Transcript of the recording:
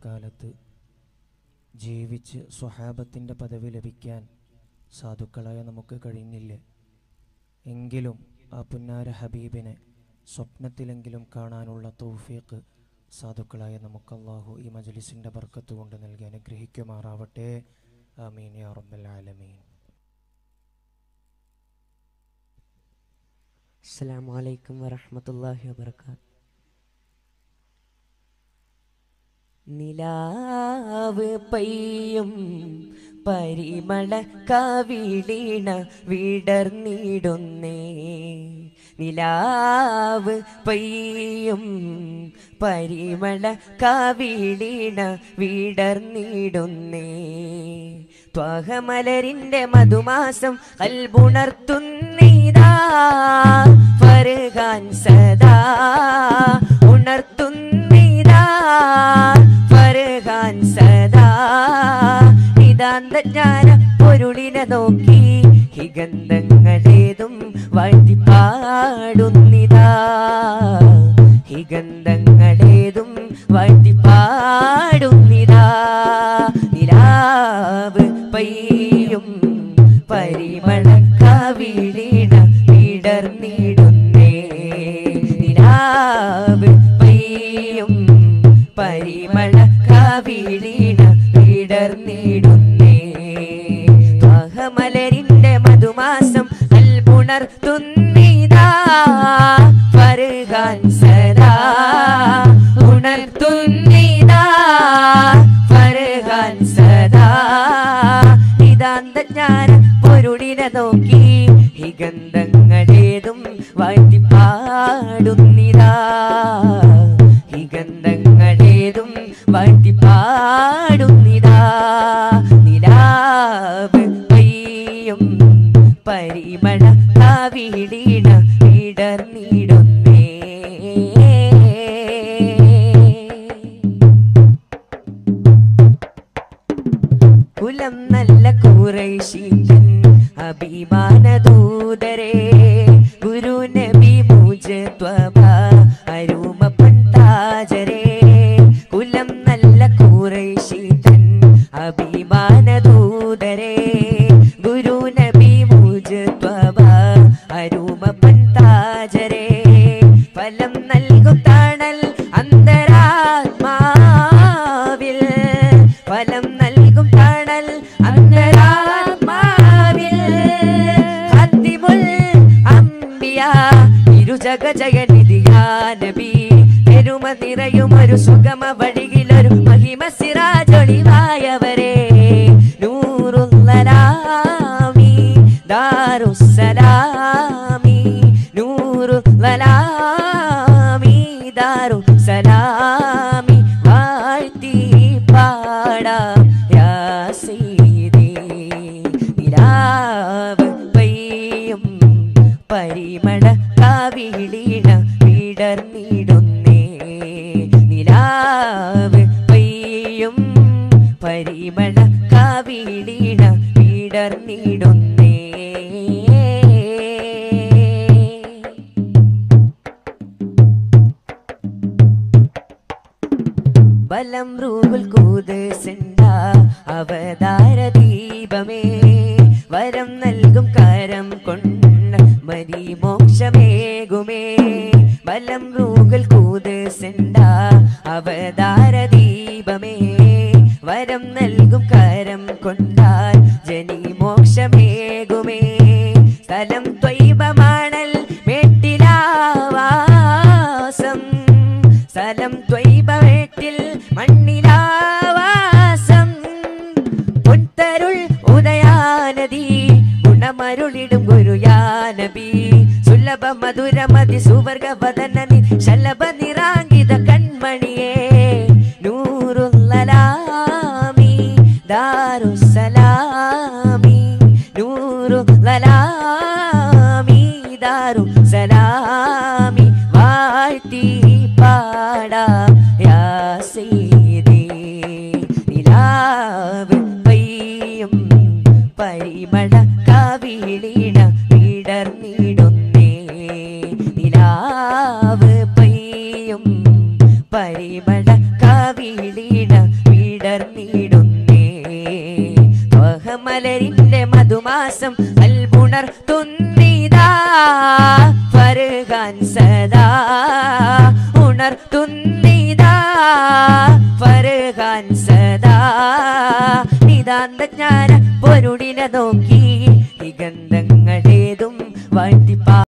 കാലത്ത് ജീവിച്ച് സ്വഹാബത്തിൻ്റെ പദവി ലഭിക്കാൻ സാധുക്കളായ നമുക്ക് കഴിഞ്ഞില്ലേ എങ്കിലും ആ പുന്നാര ഹബീബിനെ സ്വപ്നത്തിലെങ്കിലും കാണാനുള്ള തൗഫീഖ് സാധുക്കളായ നമുക്ക് അള്ളാഹു ഈ മജ്ലിസിൻ്റെ ബർക്കത്ത് കൊണ്ട് നൽകി അനുഗ്രഹിക്കുമാറാവട്ടെ ആമീൻ യാ റബ്ബൽ ആലമീൻ അസ്സലാമു അലൈക്കും വറഹ്മത്തുള്ളാഹി വബർക്കാത്ത് നിലാവ് പെയ്യും പരിമള കവിളീണ വിടർന്നിടുന്നേ നിലാവ് പെയ്യും പരിമള കവിളീണ വിടർന്നിടുന്നേ ത്വഹമലരിന്റെ മധുമാസം കൽബുണർത്തുന്നിതാ ഫർഹാൻ സദാ ഉണർത്തുന്നിതാ ഫർഹാൻ സദാ നിതാന്ത ജ്ഞാന പൊരുളിനെ നോക്കി ഹിഗന്ധങ്ങളേതും വാഴ്ത്തി പാടുന്നിതാ ഹിഗന്ധങ്ങളേതും വാഴ്ത്തി പാടുന്നിതാ നിലാവ് പെയ്യും പരിമള കവിളിണ വിടർന്നിടുന്നേ നിലാവ് പെയ്യും പരിമള കവിളിണ വിടർന്നിടുന്നേ ത്വഹമലരിന്റെ മധുമാസം അൽപുണർത്തുന്നിതാ ഫർഹാൻ സദാ ഉണർത്തുന്നിതാ ഫർഹാൻ സദാ നിതാന്ത ജ്ഞാന പൊരുളിനെ നോക്കി ഹിഗന്ധങ്ങളേതും വാഴ്ത്തി പാടുന്നിതാ ഹിഗന്ധങ്ങളേതും വാഴ്ത്തി പാടുന്നിതാ നിലാവ് പെയ്യും പരിമള കവിളീണ വിടർന്നിടുന്നേ കുലം നല്ല കുറൈശീതൻ അഭിമാന ദൂതരേ ഗുരു നബി മുജത്വബ അരുമ പണ്ടാജരേ കുലം നല്ല കുറൈശീതൻ അഭിമാന ദൂതരേ ഗുരു നബി മുജത്വബ അരുമ പണ്ടാജരേ ഫലം നൽകും തണൽ അന്തരാത്മാവിൽ ഫലം നൽകും തണൽ അന്തരാത്മാവിൽ ഹത്തിമുൽ അംബിയ ഇരുജഗ ജയനിധിയാ നബി പെരുമ നിറയും ഒരു സുഗമ വഴിയിലൊരു മഹിമ സിറാജൊളിവായവരെ നൂറുല്ലലാമി ദാറുസലാമി നൂറുല്ലലാമി ദാറുസലാമി വാഴ്ത്തി പാടാം യാ സീദി നിലാവ് പെയ്യും പരിമള കവിളീണ വിടർന്നിടുന്നേ നിലാവ് പെയ്യും പരിമള കവിളീണ വിടർന്നിടുന്നേ ബലം റൂഹുൽ കൂദസിണ്ട അവതാര ദീപമേ വരം നൽകും കരം കൊണ്ട് മരി മോക്ഷമേകുമേ ബലം റൂഹുൽ കൂദസിണ്ട അവതാര ദീപമേ വരം നൽകും കരം കൊണ്ടാൽ ജനി മോക്ഷമേകുമേ സ്ഥലം ത്വൈബമാണൽ മേട്ടിലാവാസം സ്ഥലം ത്വൈബവേട്ടിൽ മണ്ണിലാവാസം പൊൻതരുൾ ഉദയാനദി ഗുണമരുളിടും ഗുരുയാനബി സുലഭ മധുരമതി സുവർഗ വദനനി ശലഭ നിറാങ്കിത കൺമണിയേ നൂറുല്ലലാമി ദാറുസലാമി നൂറുല്ലലാമി ദാറുസലാമി വാഴ്ത്തി പാടാം യാ സീദി നിലാവ് പെയ്യും പരിമള കവിളീണ വിടർന്നിടുന്നേ നിലാവ് പെയ്യും പരിമള കവിളീണ വിടർന്നിടുന്നേ ത്വഹമലരിന്റെ മധുമാസം അൽപുണർ തുന്നിതാ ഫർഹാൻ സദാ ഉണർ തുന്നിതാ ഫർഹാൻ സദാ നിതാന്ത ജ്ഞാന പൊരുടിനെ നോക്കി നിഗന്ധങ്ങളേതും വാഴ്ത്തിപ്പാ